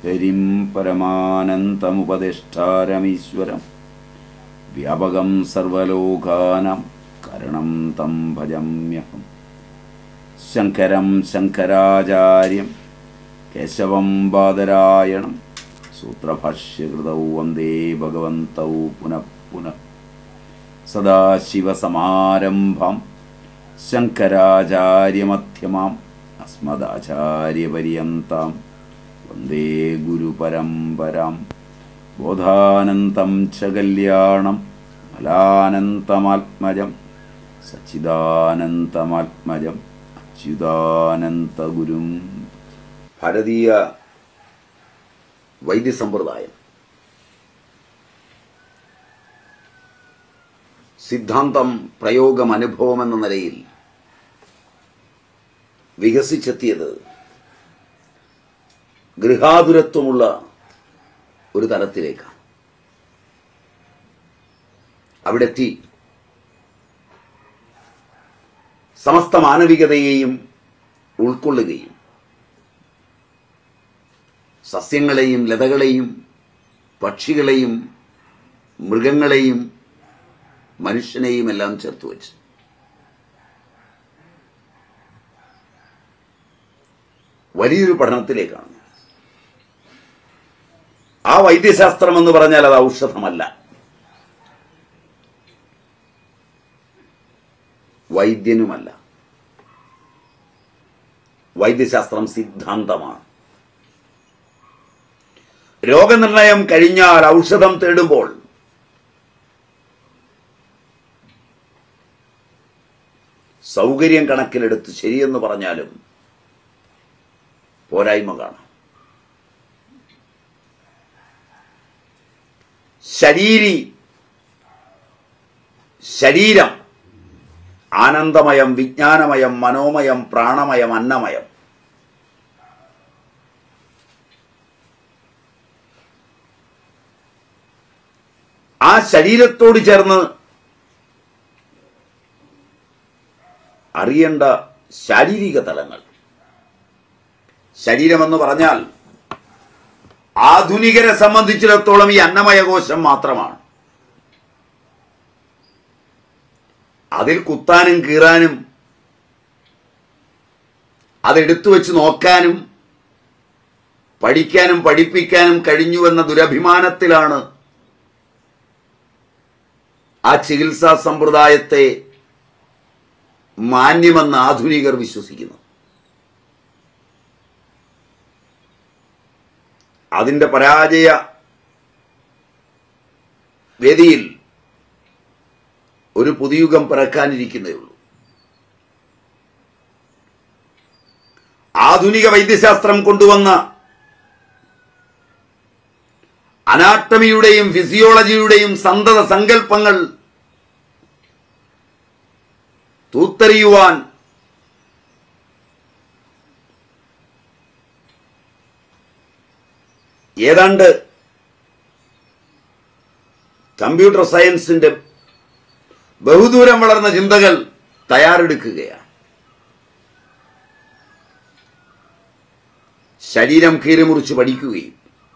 ഹരിം പരമാനന്തമുപദിഷ്ടാരമീശ്വരം വ്യാപകം സർവലോകാനാം കരണം തം ഭജമ്യഹം ശങ്കരം ശങ്കരാചാര്യം കേശവം ബാദരായണം സൂത്രഭാഷ്യകൃതൗ വന്ദേ ഭഗവന്തൗ പുനഃ പുനഃ സദാശിവസമാരംഭം ശങ്കരാചാര്യമധ്യമാം അസ്മദാചാര്യപര്യന്താം വന്ദേ ഗുരുപരമ്പരാം ബോധാനന്തം ച കല്യാണം മലാനന്തമാത്മജം സച്ചിദാനന്തമാത്മജം അച്യുതാനന്തഗുരും ഭാരതീയ വൈദ്യസമ്പ്രദായം സിദ്ധാന്തം പ്രയോഗം അനുഭവം എന്ന നിലയിൽ വികസിച്ചെത്തിയത് ഗൃഹാതുരത്വമുള്ള ഒരു തലത്തിലേക്കാണ് അവിടെ എത്തി സമസ്ത മാനവികതയെയും ഉൾക്കൊള്ളുകയും സസ്യങ്ങളെയും ലതകളെയും പക്ഷികളെയും മൃഗങ്ങളെയും മനുഷ്യനെയും എല്ലാം ചേർത്ത് വെച്ച് വലിയൊരു പഠനത്തിലേക്കാണ് ആ വൈദ്യശാസ്ത്രം എന്ന് പറഞ്ഞാൽ അത് ഔഷധമല്ല വൈദ്യനുമല്ല വൈദ്യശാസ്ത്രം സിദ്ധാന്തമാണ് രോഗനിർണയം കഴിഞ്ഞാൽ ഔഷധം തേടുമ്പോൾ സൗകര്യം കണക്കിലെടുത്ത് ശരിയെന്ന് പറഞ്ഞാലും പോരായ്മ കാണാം ശരീരി ശരീരം ആനന്ദമയം വിജ്ഞാനമയം മനോമയം പ്രാണമയം അന്നമയം ആ ശരീരത്തോട് ചേർന്ന് അറിയേണ്ട ശാരീരിക തലങ്ങൾ ശരീരമെന്ന് പറഞ്ഞാൽ ആധുനികരെ സംബന്ധിച്ചിടത്തോളം ഈ അന്നമയ കോശം മാത്രമാണ് അതിൽ കുത്താനും കീറാനും അതെടുത്തു വെച്ച് നോക്കാനും പഠിക്കാനും പഠിപ്പിക്കാനും കഴിഞ്ഞുവെന്ന ദുരഭിമാനത്തിലാണ് ആ ചികിത്സാ സമ്പ്രദായത്തെ മാന്യമെന്ന് ആധുനികർ വിശ്വസിക്കുന്നു അതിന്റെ പരാജയ വേദിയിൽ ഒരു പുതുയുഗം പിറക്കാനിരിക്കുന്നേ ഉള്ളൂ ആധുനിക വൈദ്യശാസ്ത്രം കൊണ്ടുവന്ന അനാട്ടമിയുടെയും ഫിസിയോളജിയുടെയും സന്തത സങ്കല്പങ്ങൾ തൂത്തെറിയുവാൻ ഏതാണ്ട് കമ്പ്യൂട്ടർ സയൻസിന്റെ ബഹുദൂരം വളർന്ന ചിന്തകൾ തയ്യാറെടുക്കുകയാണ് ശരീരം കീറിമുറിച്ച് പഠിക്കുകയും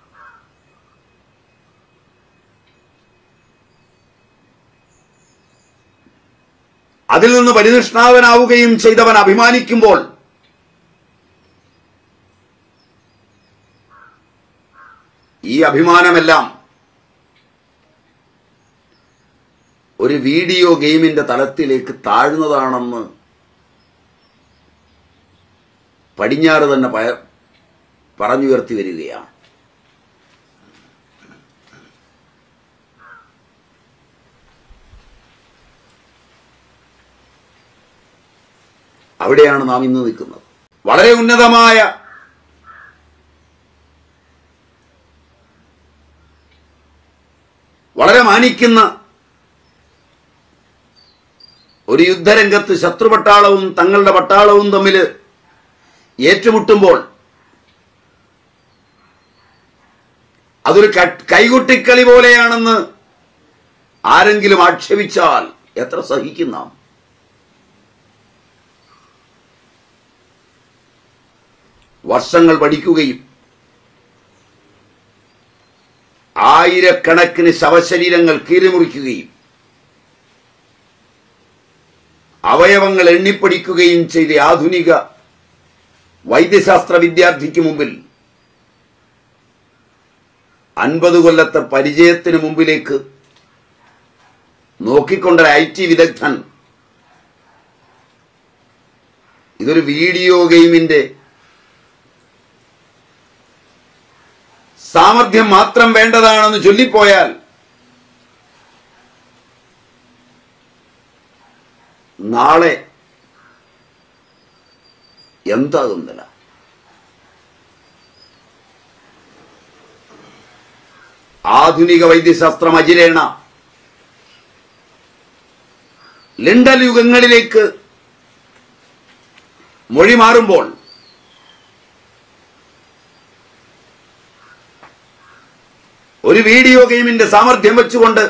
അതിൽ നിന്ന് പരിനിഷ്ണാവനാവുകയും ചെയ്തവൻ അഭിമാനിക്കുമ്പോൾ ഈ അഭിമാനമെല്ലാം ഒരു വീഡിയോ ഗെയിമിന്റെ തലത്തിലേക്ക് താഴ്ന്നതാണെന്ന് പടിഞ്ഞാറ് തന്നെ പയ- പറഞ്ഞുയർത്തി വരികയാണ് അവിടെയാണ് നാം ഇന്ന് നിൽക്കുന്നത് വളരെ ഉന്നതമായ വളരെ മാനിക്കുന്ന ഒരു യുദ്ധരംഗത്ത് ശത്രുപട്ടാളവും തങ്ങളുടെ പട്ടാളവും തമ്മിൽ ഏറ്റുമുട്ടുമ്പോൾ അതൊരു ക- കൈകൊട്ടിക്കളി പോലെയാണെന്ന് ആരെങ്കിലും ആക്ഷേപിച്ചാൽ എത്ര സഹിക്കും നാം വർഷങ്ങൾ പഠിക്കുകയും ആയിരക്കണക്കിന് ശവശരീരങ്ങൾ കീറിമുറിക്കുകയും അവയവങ്ങൾ എണ്ണിപ്പടിക്കുകയും ചെയ്ത ആധുനിക വൈദ്യശാസ്ത്ര വിദ്യാർത്ഥിക്ക് മുമ്പിൽ അൻപത് കൊല്ലത്തെ പരിചയത്തിന് മുമ്പിലേക്ക് നോക്കിക്കൊണ്ടൊരു ഐ ടി വിദഗ്ധൻ ഇതൊരു വീഡിയോ ഗെയിമിന്റെ സാമർഥ്യം മാത്രം വേണ്ടതാണെന്ന് ചൊല്ലിപ്പോയാൽ നാളെ എന്താകുന്നില്ല ആധുനിക വൈദ്യശാസ്ത്രം അജിരേണ ലിണ്ടൽ യുഗങ്ങളിലേക്ക് മൊഴി മാറുമ്പോൾ ഒരു വീഡിയോ ഗെയിമിന്റെ സാമർഥ്യം വെച്ചുകൊണ്ട്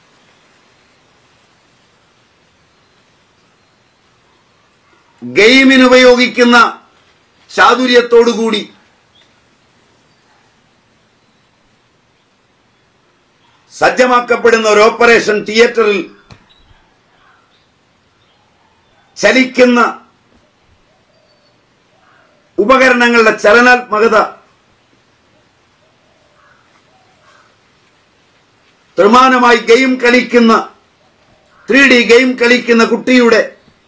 ഗെയിമിന് ഉപയോഗിക്കുന്ന ചാതുര്യത്തോടുകൂടി സജ്ജമാക്കപ്പെടുന്ന ഒരു ഓപ്പറേഷൻ തിയേറ്ററിൽ ചലിക്കുന്ന ഉപകരണങ്ങളുടെ ചലനാത്മകത ത്രിമാനമായി ഗെയിം കളിക്കുന്ന ത്രീ ഡി ഗെയിം കളിക്കുന്ന കുട്ടിയുടെ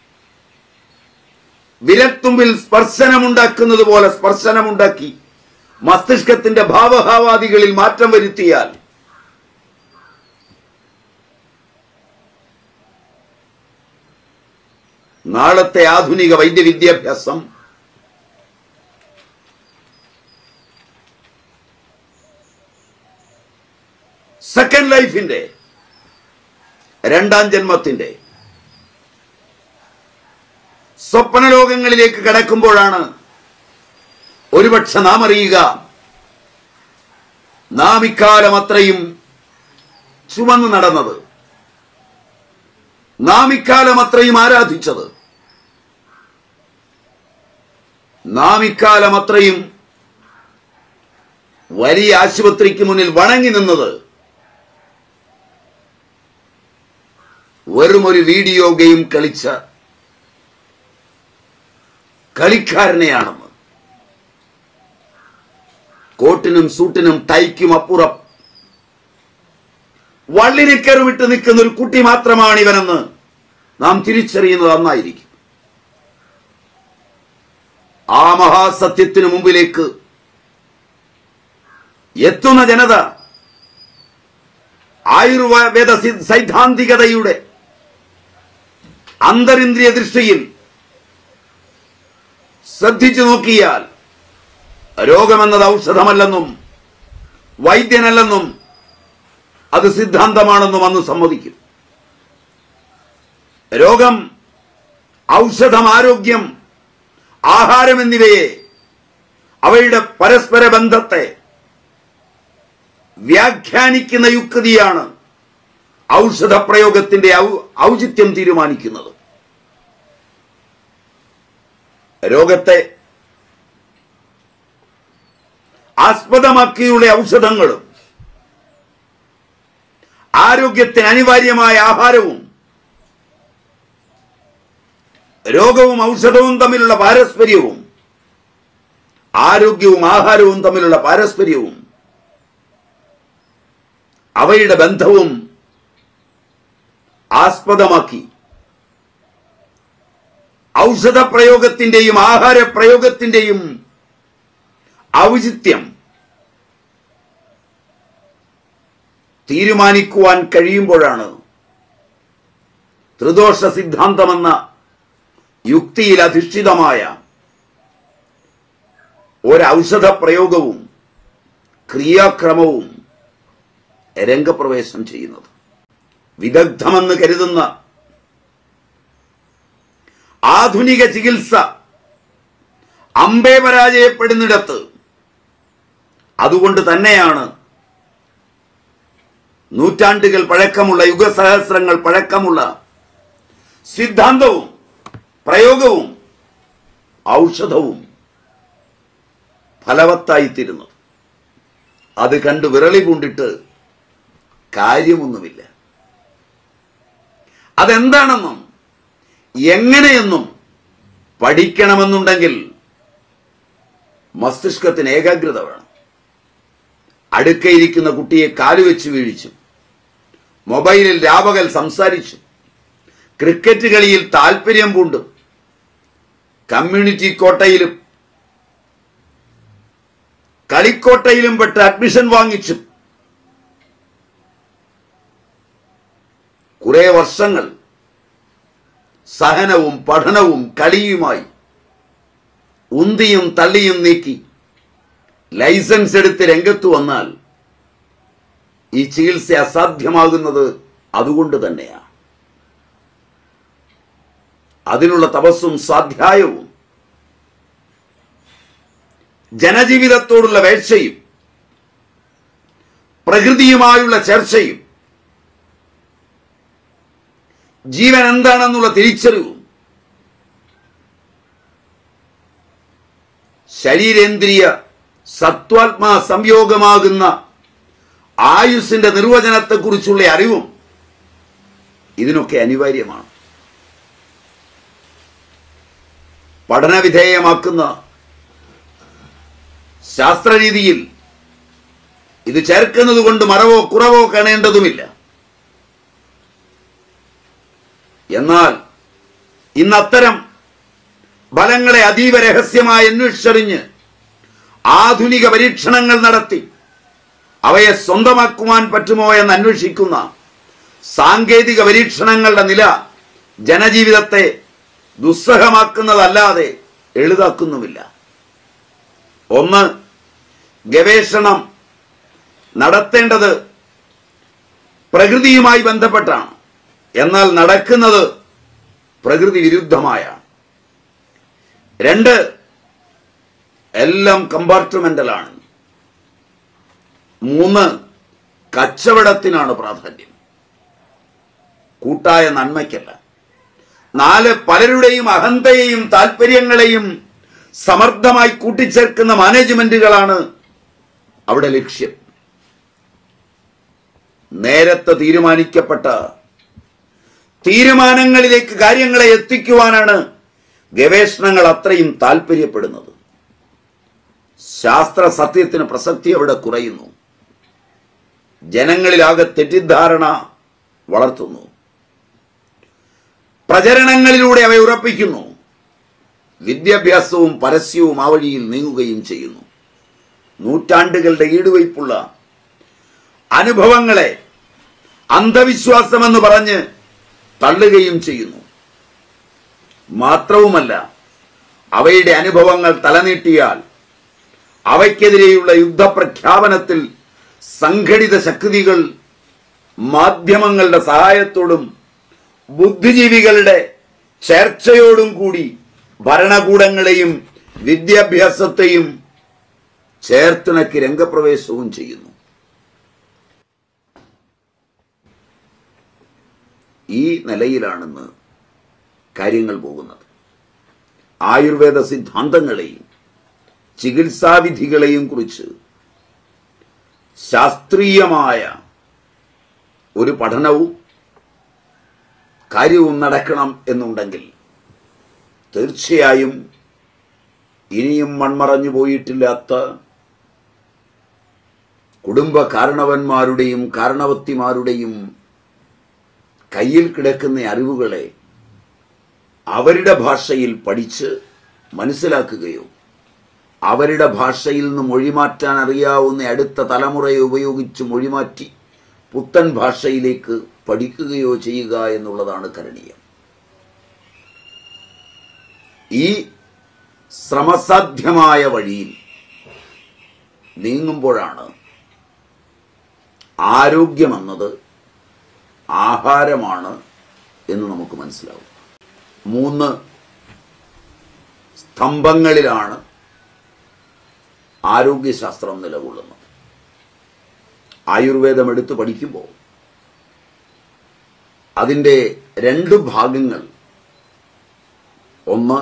വിരത്തുമ്പിൽ സ്പർശനമുണ്ടാക്കുന്നത് പോലെ സ്പർശനമുണ്ടാക്കി മസ്തിഷ്കത്തിന്റെ ഭാവഭാവാദികളിൽ മാറ്റം വരുത്തിയാൽ നാളത്തെ ആധുനിക വൈദ്യവിദ്യാഭ്യാസം സെക്കൻഡ് ലൈഫിന്റെ രണ്ടാം ജന്മത്തിന്റെ സ്വപ്നലോകങ്ങളിലേക്ക് കടക്കുമ്പോഴാണ് ഒരുപക്ഷെ നാം അറിയുക നാം ഇക്കാലം അത്രയും ചുമന്നു നടന്നത് നാം ഇക്കാലം അത്രയും ആരാധിച്ചത് നാം ഇക്കാലം അത്രയും വലിയ ആശുപത്രിക്ക് മുന്നിൽ വണങ്ങി നിന്നത് വെറും ഒരു വീഡിയോ ഗെയിം കളിച്ച കളിക്കാരനെയാണെന്ന് കോട്ടിനും സൂട്ടിനും ടൈക്കും അപ്പുറം വള്ളിനിക്കറ് വിട്ട് നിൽക്കുന്ന ഒരു കുട്ടി മാത്രമാണ് ഇവനെന്ന് നാം തിരിച്ചറിയുന്നത് നന്നായിരിക്കും ആ മഹാസത്യത്തിനു മുമ്പിലേക്ക് എത്തുന്ന ജനത ആയുർവേദ സി- സൈദ്ധാന്തികതയുടെ അന്തരിന്ദ്രിയ ദൃഷ്ടിയിൽ ശ്രദ്ധിച്ചു നോക്കിയാൽ രോഗമെന്നത് ഔഷധമല്ലെന്നും വൈദ്യനല്ലെന്നും അത് സിദ്ധാന്തമാണെന്നും അന്ന് സമ്മതിക്കും രോഗം ഔഷധം ആരോഗ്യം ആഹാരം എന്നിവയെ അവയുടെ പരസ്പര ബന്ധത്തെ വ്യാഖ്യാനിക്കുന്ന യുക്തിയാണ് ഔഷധ പ്രയോഗത്തിന്റെ ഔ- ഔചിത്യം തീരുമാനിക്കുന്നത് രോഗത്തെ ആസ്പദമാക്കിയുള്ള ഔഷധങ്ങളും ആരോഗ്യത്തിന് അനിവാര്യമായ ആഹാരവും രോഗവും ഔഷധവും തമ്മിലുള്ള പാരസ്പര്യവും ആരോഗ്യവും ആഹാരവും തമ്മിലുള്ള പാരസ്പര്യവും അവയുടെ ബന്ധവും ആസ്പദമാക്കി ഔഷധ പ്രയോഗത്തിന്റെയും ആഹാര പ്രയോഗത്തിന്റെയും ഔചിത്യം തീരുമാനിക്കുവാൻ കഴിയുമ്പോഴാണ് ത്രിദോഷ സിദ്ധാന്തമെന്ന യുക്തിയിൽ അധിഷ്ഠിതമായ ഒരൗഷധ പ്രയോഗവും ക്രിയാക്രമവും രംഗപ്രവേശം ചെയ്യുന്നത് വിദഗ്ധമെന്ന് കരുതുന്ന ആധുനിക ചികിത്സ അമ്പേ പരാജയപ്പെടുന്നിടത്ത് അതുകൊണ്ട് തന്നെയാണ് നൂറ്റാണ്ടുകൾ പഴക്കമുള്ള യുഗസഹസ്രങ്ങൾ പഴക്കമുള്ള സിദ്ധാന്തവും പ്രയോഗവും ഔഷധവും ഫലവത്തായിത്തീരുന്നത് അത് കണ്ട് വിരളി പൂണ്ടിട്ട് കാര്യമൊന്നുമില്ല അതെന്താണെന്നും എങ്ങനെയെന്നും പഠിക്കണമെന്നുണ്ടെങ്കിൽ മസ്തിഷ്കത്തിന് ഏകാഗ്രത വേണം അടുക്കയിരിക്കുന്ന കുട്ടിയെ കാലുവെച്ച് വീഴിച്ചു മൊബൈലിൽ രാപകൽ സംസാരിച്ചു ക്രിക്കറ്റ് കളിയിൽ താല്പര്യം പൂണ്ടും കമ്മ്യൂണിറ്റി കോട്ടയിലും കളിക്കോട്ടയിലും പെട്ട് അഡ്മിഷൻ വാങ്ങിച്ചു കുറെ വർഷങ്ങൾ സഹനവും പഠനവും കളിയുമായി ഉന്തിയും തള്ളിയും നീക്കി ലൈസൻസ് എടുത്ത് രംഗത്ത് വന്നാൽ ഈ ചികിത്സ അസാധ്യമാകുന്നത് അതുകൊണ്ട് തന്നെയാണ് അതിനുള്ള തപസ്സും സ്വാധ്യായവും ജനജീവിതത്തോടുള്ള വേഴ്ചയും പ്രകൃതിയുമായുള്ള ചർച്ചയും ജീവൻ എന്താണെന്നുള്ള തിരിച്ചറിവും ശരീരേന്ദ്രിയ സത്വാത്മാ സംയോഗമാകുന്ന ആയുസിന്റെ നിർവചനത്തെക്കുറിച്ചുള്ള അറിവും ഇതിനൊക്കെ അനിവാര്യമാണ് പഠനവിധേയമാക്കുന്ന ശാസ്ത്രരീതിയിൽ ഇത് ചേർക്കുന്നത് കൊണ്ട് മറവോ കുറവോ കാണേണ്ടതുമില്ല എന്നാൽ ഇന്ന് അത്തരം ഫലങ്ങളെ അതീവ രഹസ്യമായി അന്വേഷിച്ചറിഞ്ഞ് ആധുനിക പരീക്ഷണങ്ങൾ നടത്തി അവയെ സ്വന്തമാക്കുവാൻ പറ്റുമോ എന്ന് അന്വേഷിക്കുന്ന സാങ്കേതിക പരീക്ഷണങ്ങളുടെ നില ജനജീവിതത്തെ ദുസ്സഹമാക്കുന്നതല്ലാതെ എളുതാക്കുന്നുമില്ല ഒന്ന് ഗവേഷണം നടത്തേണ്ടത് പ്രകൃതിയുമായി ബന്ധപ്പെട്ടാണ് എന്നാൽ നടക്കുന്നത് പ്രകൃതി വിരുദ്ധമായാണ് രണ്ട് എല്ലാം കമ്പാർട്ട്മെന്റലാണ് മൂന്ന് കച്ചവടത്തിനാണ് പ്രാധാന്യം കൂട്ടായ നന്മയ്ക്കല്ല നാല് പലരുടെയും അഹന്തയെയും താല്പര്യങ്ങളെയും സമർത്ഥമായി കൂട്ടിച്ചേർക്കുന്ന മാനേജ്മെന്റുകളാണ് അവിടെ ലക്ഷ്യം നേരത്തെ തീരുമാനിക്കപ്പെട്ട തീരുമാനങ്ങളിലേക്ക് കാര്യങ്ങളെ എത്തിക്കുവാനാണ് ഗവേഷണങ്ങൾ അത്രയും താല്പര്യപ്പെടുന്നത് ശാസ്ത്ര സത്യത്തിന് പ്രസക്തി അവിടെ കുറയുന്നു ജനങ്ങളിലാകെ തെറ്റിദ്ധാരണ വളർത്തുന്നു പ്രചരണങ്ങളിലൂടെ അവ ഉറപ്പിക്കുന്നു വിദ്യാഭ്യാസവും പരസ്യവും ആ വഴിയിൽ നീങ്ങുകയും ചെയ്യുന്നു നൂറ്റാണ്ടുകളുടെ ഈടുവയ്പുള്ള അനുഭവങ്ങളെ അന്ധവിശ്വാസമെന്ന് പറഞ്ഞ് തള്ളുകയും ചെയ്യുന്നു മാത്രവുമല്ല അവയുടെ അനുഭവങ്ങൾ തലനീട്ടിയാൽ അവയ്ക്കെതിരെയുള്ള യുദ്ധപ്രഖ്യാപനത്തിൽ സംഘടിത ശക്തികൾ മാധ്യമങ്ങളുടെ സഹായത്തോടും ബുദ്ധിജീവികളുടെ ചർച്ചയോടും കൂടി ഭരണകൂടങ്ങളെയും വിദ്യാഭ്യാസത്തെയും ചേർത്തിണക്കി രംഗപ്രവേശവും ചെയ്യുന്നു ഈ നിലയിലാണെന്ന് കാര്യങ്ങൾ പോകുന്നത് ആയുർവേദ സിദ്ധാന്തങ്ങളെയും ചികിത്സാവിധികളെയും കുറിച്ച് ശാസ്ത്രീയമായ ഒരു പഠനവും കാര്യവും നടക്കണം എന്നുണ്ടെങ്കിൽ തീർച്ചയായും ഇനിയും മൺമറഞ്ഞു പോയിട്ടില്ലാത്ത കുടുംബ കാരണവന്മാരുടെയും കാരണവത്തിമാരുടെയും കയ്യിൽ കിടക്കുന്ന അറിവുകളെ അവരുടെ ഭാഷയിൽ പഠിച്ച് മനസ്സിലാക്കുകയോ അവരുടെ ഭാഷയിൽ നിന്ന് മൊഴിമാറ്റാൻ അറിയാവുന്ന അടുത്ത തലമുറയെ ഉപയോഗിച്ച് മൊഴിമാറ്റി പുത്തൻ ഭാഷയിലേക്ക് പഠിക്കുകയോ ചെയ്യുക എന്നുള്ളതാണ് കരണീയം ഈ ശ്രമസാധ്യമായ വഴിയിൽ നീങ്ങുമ്പോഴാണ് ആരോഗ്യമെന്നത് ആഹാരമാണ് എന്ന് നമുക്ക് മനസ്സിലാവും മൂന്ന് സ്തംഭങ്ങളിലാണ് ആരോഗ്യശാസ്ത്രം നിലകൊള്ളുന്നത് ആയുർവേദം എടുത്ത് പഠിക്കുമ്പോൾ അതിൻ്റെ രണ്ട് ഭാഗങ്ങൾ ഒന്ന്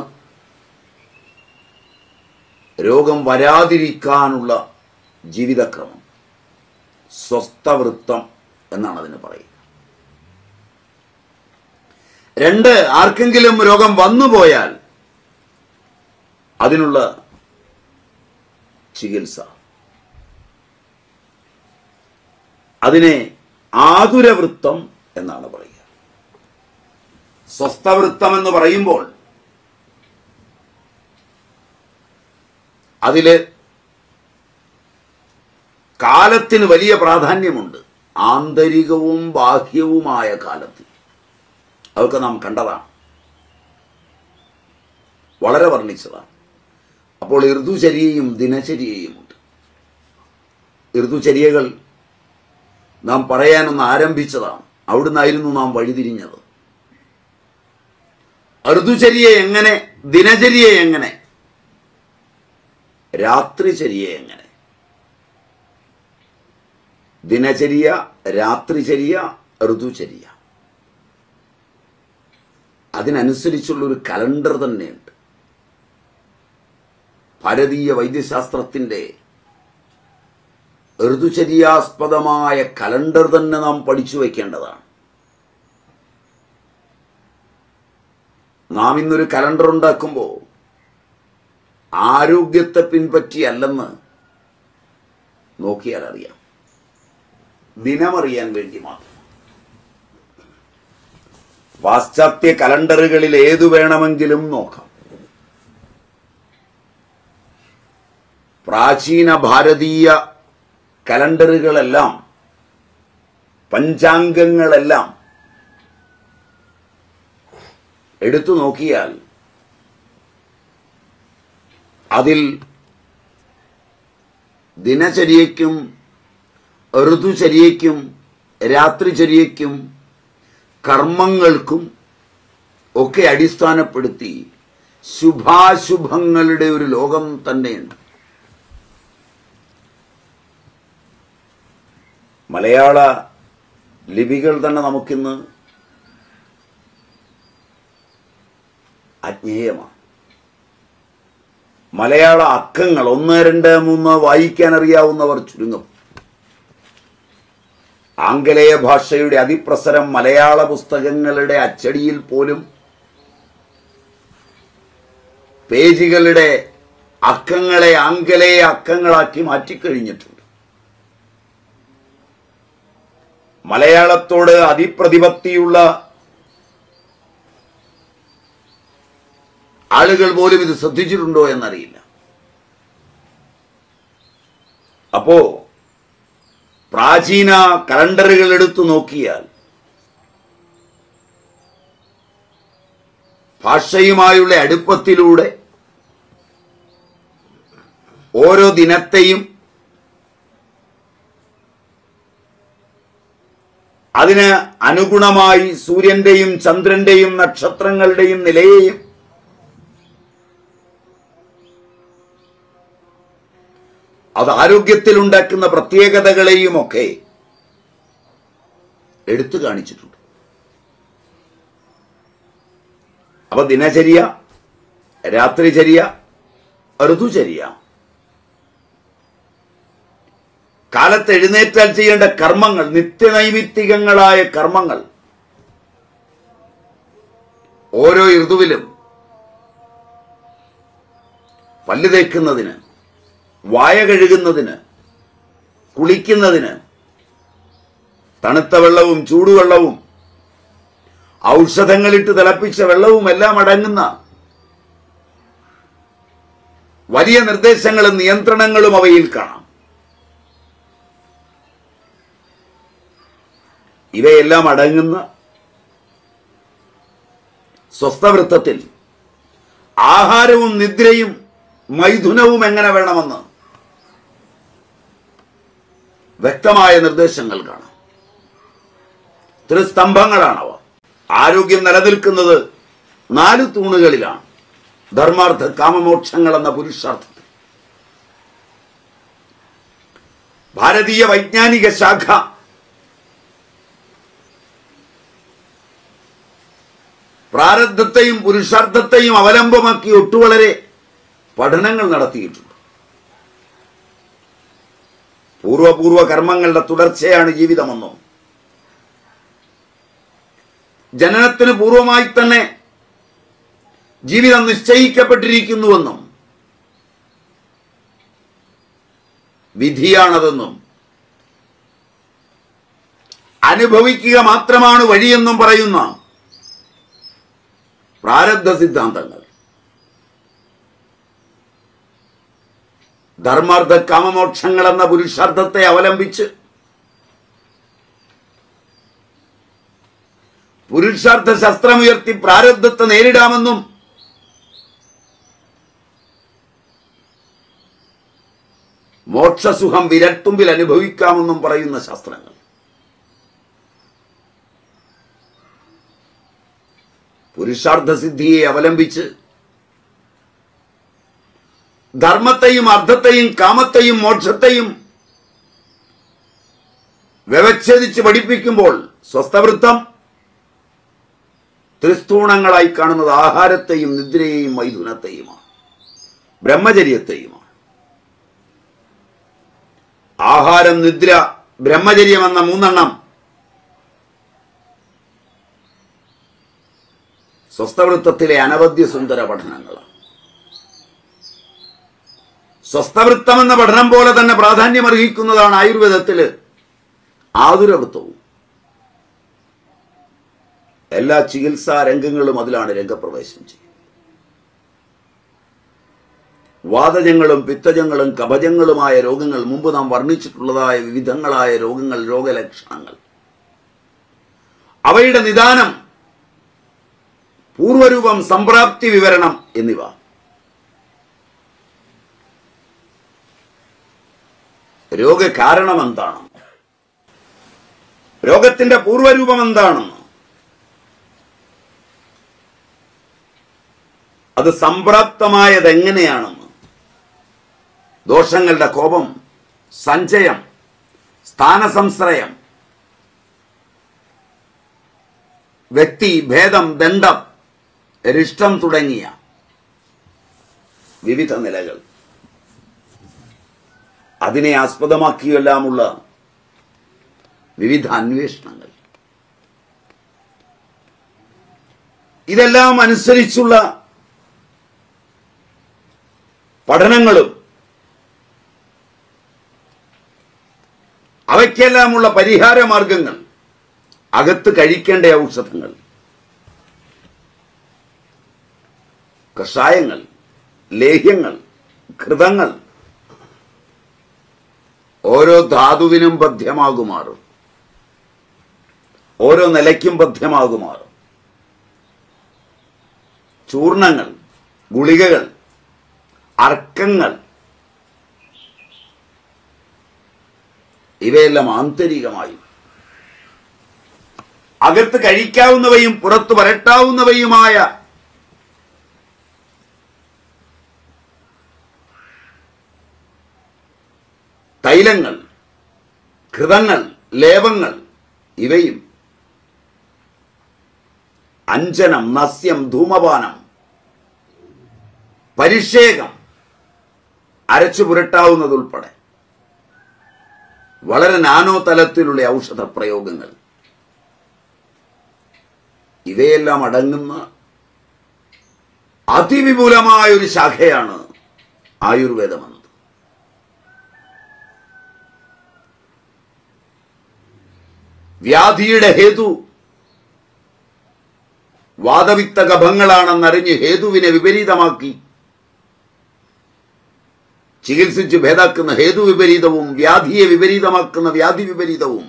രോഗം വരാതിരിക്കാനുള്ള ജീവിതക്രമം സ്വസ്ഥവൃത്തം എന്നാണ് അതിന് പറയുക രണ്ട് ആർക്കെങ്കിലും രോഗം വന്നുപോയാൽ അതിനുള്ള ചികിത്സ അതിനെ ആതുരവൃത്തം എന്നാണ് പറയുക സ്വസ്ഥവൃത്തം എന്ന് പറയുമ്പോൾ അതില് കാലത്തിന് വലിയ പ്രാധാന്യമുണ്ട് ആന്തരികവും ബാഹ്യവുമായ കാലത്തിൽ അതൊക്കെ നാം കണ്ടതാണ് വളരെ വർണ്ണിച്ചതാണ് അപ്പോൾ ഋതുചര്യയും ദിനചര്യയുമുണ്ട് ഋതുചര്യകൾ നാം പറയാനൊന്ന് ആരംഭിച്ചതാണ് അവിടുന്നായിരുന്നു നാം വഴിതിരിഞ്ഞത് ഋതുചര്യ എങ്ങനെ ദിനചര്യ എങ്ങനെ രാത്രിചര്യ എങ്ങനെ ദിനചര്യ രാത്രിചര്യ ഋതുചര്യ അതിനനുസരിച്ചുള്ള ഒരു കലണ്ടർ തന്നെയുണ്ട് ഭാരതീയ വൈദ്യശാസ്ത്രത്തിന്റെ ഋതുചര്യാസ്പദമായ കലണ്ടർ തന്നെ നാം പഠിച്ചു വയ്ക്കേണ്ടതാണ് നാം ഇന്നൊരു കലണ്ടർ ഉണ്ടാക്കുമ്പോൾ ആരോഗ്യത്തെ പിൻപറ്റിയല്ലെന്ന് നോക്കിയാൽ അറിയാം ദിനമറിയാൻ വേണ്ടി മാത്രം പാശ്ചാത്യ കലണ്ടറുകളിൽ ഏതു വേണമെങ്കിലും നോക്കാം പ്രാചീന ഭാരതീയ കലണ്ടറുകളെല്ലാം പഞ്ചാംഗങ്ങളെല്ലാം എടുത്തു നോക്കിയാൽ അതിൽ ദിനചര്യയ്ക്കും ഋതുചര്യയ്ക്കും രാത്രിചര്യയ്ക്കും കർമ്മങ്ങൾക്കും ഒക്കെ അടിസ്ഥാനപ്പെടുത്തി ശുഭാശുഭങ്ങളുടെ ഒരു ലോകം തന്നെയുണ്ട് മലയാള ലിപികൾ തന്നെ നമുക്കിന്ന് അജ്ഞേയമാണ് മലയാള അക്കങ്ങൾ ഒന്ന് രണ്ട് മൂന്ന് വായിക്കാൻ അറിയാവുന്നവർ ചുരുങ്ങും ആംഗലേയ ഭാഷയുടെ അതിപ്രസരം മലയാള പുസ്തകങ്ങളുടെ അച്ചടിയിൽ പോലും പേജുകളുടെ അക്കങ്ങളെ ആംഗലേയ അക്കങ്ങളാക്കി മാറ്റിക്കഴിഞ്ഞിട്ടുണ്ട് മലയാളത്തോട് അതിപ്രതിപത്തിയുള്ള ആളുകൾ പോലും ഇത് ശ്രദ്ധിച്ചിട്ടുണ്ടോ എന്നറിയില്ല അപ്പോ പ്രാചീന കലണ്ടറുകൾ എടുത്തു നോക്കിയാൽ ഭാഷയുമായുള്ള അടുപ്പത്തിലൂടെ ഓരോ ദിനത്തെയും അതിന് അനുഗുണമായി സൂര്യന്റെയും ചന്ദ്രന്റെയും നക്ഷത്രങ്ങളുടെയും നിലയെയും അത് ആരോഗ്യത്തിൽ ഉണ്ടാക്കുന്ന പ്രത്യേകതകളെയും ഒക്കെ എടുത്തു കാണിച്ചിട്ടുണ്ട് അപ്പൊ ദിനചര്യ രാത്രിചര്യ ഋതുചര്യ കാലത്ത് എഴുന്നേറ്റാൽ ചെയ്യേണ്ട കർമ്മങ്ങൾ നിത്യനൈമിത്തികങ്ങളായ കർമ്മങ്ങൾ ഓരോ ഋതുവിലും പല്ല് തേക്കുന്നതിന് വായ കഴുകുന്നതിന് കുളിക്കുന്നതിന് തണുത്ത വെള്ളവും ചൂടുവെള്ളവും ഔഷധങ്ങളിട്ട് തിളപ്പിച്ച വെള്ളവും എല്ലാം അടങ്ങുന്ന വലിയ നിർദ്ദേശങ്ങളും നിയന്ത്രണങ്ങളും അവയിൽ കാണാം ഇവയെല്ലാം അടങ്ങുന്ന സ്വസ്ഥവൃത്തത്തിൽ ആഹാരവും നിദ്രയും മൈഥുനവും എങ്ങനെ വേണമെന്ന് വ്യക്തമായ നിർദ്ദേശങ്ങൾ കാണാം ത്രിസ്തംഭങ്ങളാണവ ആരോഗ്യം നിലനിൽക്കുന്നത് നാല് തൂണുകളിലാണ് ധർമാർത്ഥ കാമമോക്ഷങ്ങൾ എന്ന പുരുഷാർത്ഥത്തിൽ ഭാരതീയ വൈജ്ഞാനിക ശാഖ പ്രാരബ്ധത്തെയും പുരുഷാർത്ഥത്തെയും അവലംബമാക്കി ഒട്ടുവളരെ പഠനങ്ങൾ നടത്തിയിട്ടുണ്ട് പൂർവപൂർവ കർമ്മങ്ങളുടെ തുടർച്ചയാണ് ജീവിതമെന്നും ജനനത്തിന് പൂർവമായി തന്നെ ജീവിതം നിശ്ചയിക്കപ്പെട്ടിരിക്കുന്നുവെന്നും വിധിയാണതെന്നും അനുഭവിക്കുക മാത്രമാണ് വഴിയെന്നും പറയുന്ന പ്രാരബ്ധ സിദ്ധാന്തങ്ങൾ ധർമാർത്ഥ കാമമോക്ഷങ്ങൾ എന്ന പുരുഷാർത്ഥത്തെ അവലംബിച്ച് പുരുഷാർത്ഥ ശസ്ത്രമുയർത്തി പ്രാരബ്ധത്തെ നേരിടാമെന്നും മോക്ഷസുഖം വിരൽത്തുമ്പിൽ അനുഭവിക്കാമെന്നും പറയുന്ന ശാസ്ത്രങ്ങൾ പുരുഷാർത്ഥ സിദ്ധിയെ അവലംബിച്ച് ധർമ്മത്തെയും അർത്ഥത്തെയും കാമത്തെയും മോക്ഷത്തെയും വ്യവച്ഛേദിച്ച് പഠിപ്പിക്കുമ്പോൾ സ്വസ്ഥവൃത്തം ത്രിസ്തൂണങ്ങളായി കാണുന്നത് ആഹാരത്തെയും നിദ്രയെയും മൈഥുനത്തെയുമാണ് ബ്രഹ്മചര്യത്തെയുമാണ് ആഹാരം നിദ്ര ബ്രഹ്മചര്യം എന്ന മൂന്നെണ്ണം സ്വസ്ഥവൃത്തത്തിലെ അനവധ്യ സുന്ദര പഠനങ്ങളാണ് സ്വസ്ഥവൃത്തം എന്ന പഠനം പോലെ തന്നെ പ്രാധാന്യമർഹിക്കുന്നതാണ് ആയുർവേദത്തില് ആതുരവൃത്തവും എല്ലാ ചികിത്സാ രംഗങ്ങളും അതിലാണ് രംഗപ്രവേശം ചെയ്യുന്നത് വാതജങ്ങളും പിത്തജങ്ങളും കഫജങ്ങളുമായ രോഗങ്ങൾ മുമ്പ് നാം വർണ്ണിച്ചിട്ടുള്ളതായ വിവിധങ്ങളായ രോഗങ്ങൾ രോഗലക്ഷണങ്ങൾ അവയുടെ നിദാനം പൂർവരൂപം സംപ്രാപ്തി വിവരണം എന്നിവ രോഗകാരണം എന്താണ് രോഗത്തിന്റെ പൂർവരൂപം എന്താണെന്ന് അത് സംപ്രാപ്തമായത് എങ്ങനെയാണെന്ന് ദോഷങ്ങളുടെ കോപം സഞ്ചയം സ്ഥാനസംശ്രയം വ്യക്തി ഭേദം ദണ്ഡം രിഷ്ടം തുടങ്ങിയ വിവിധ നിലകൾ അതിനെ ആസ്പദമാക്കിയെല്ലാമുള്ള വിവിധ അന്വേഷണങ്ങൾ ഇതെല്ലാം അനുസരിച്ചുള്ള പഠനങ്ങളും അവയ്ക്കെല്ലാമുള്ള പരിഹാര മാർഗങ്ങൾ അകത്ത് കഴിക്കേണ്ട ഔഷധങ്ങൾ കഷായങ്ങൾ ലേഹ്യങ്ങൾ ഘൃതങ്ങൾ ഓരോ ധാതുവിനും ബദ്ധ്യമാകുമാറും ഓരോ നിലയ്ക്കും ബദ്ധ്യമാകുമാറും ചൂർണങ്ങൾ ഗുളികകൾ അർക്കങ്ങൾ ഇവയെല്ലാം ആന്തരികമായും അകത്ത് കഴിക്കാവുന്നവയും പുറത്തു വരട്ടാവുന്നവയുമായ തൈലങ്ങൾ ഘൃതങ്ങൾ ലേപങ്ങൾ ഇവയും അഞ്ജനം നസ്യം ധൂമപാനം പരിഷേകം അരച്ചു പുരട്ടാവുന്നതുൾപ്പെടെ വളരെ നാനോ തലത്തിലുള്ള ഔഷധ പ്രയോഗങ്ങൾ ഇവയെല്ലാം അടങ്ങുന്ന അതിവിപുലമായ ഒരു ശാഖയാണ് ആയുർവേദമെന്നത് വ്യാധിയുടെ ഹേതു വാദവിക്ത കഫങ്ങളാണെന്നറിഞ്ഞ് ഹേതുവിനെ വിപരീതമാക്കി ചികിത്സിച്ച് ഭേദാക്കുന്ന ഹേതു വിപരീതവും വ്യാധിയെ വിപരീതമാക്കുന്ന വ്യാധി വിപരീതവും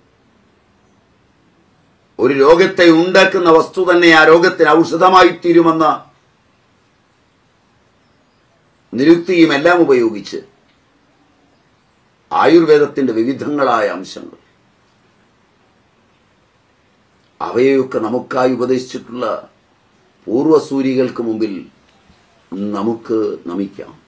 ഒരു രോഗത്തെ ഉണ്ടാക്കുന്ന വസ്തു തന്നെ ആ രോഗത്തിന് ഔഷധമായി തീരുമെന്ന നിരുക്തിയും എല്ലാം ഉപയോഗിച്ച് ആയുർവേദത്തിന്റെ വിവിധങ്ങളായ അംശങ്ങൾ അവയൊക്കെ നമുക്കായി ഉപദേശിച്ചിട്ടുള്ള പൂർവസൂരികൾക്ക് മുമ്പിൽ നമുക്ക് നമിക്കാം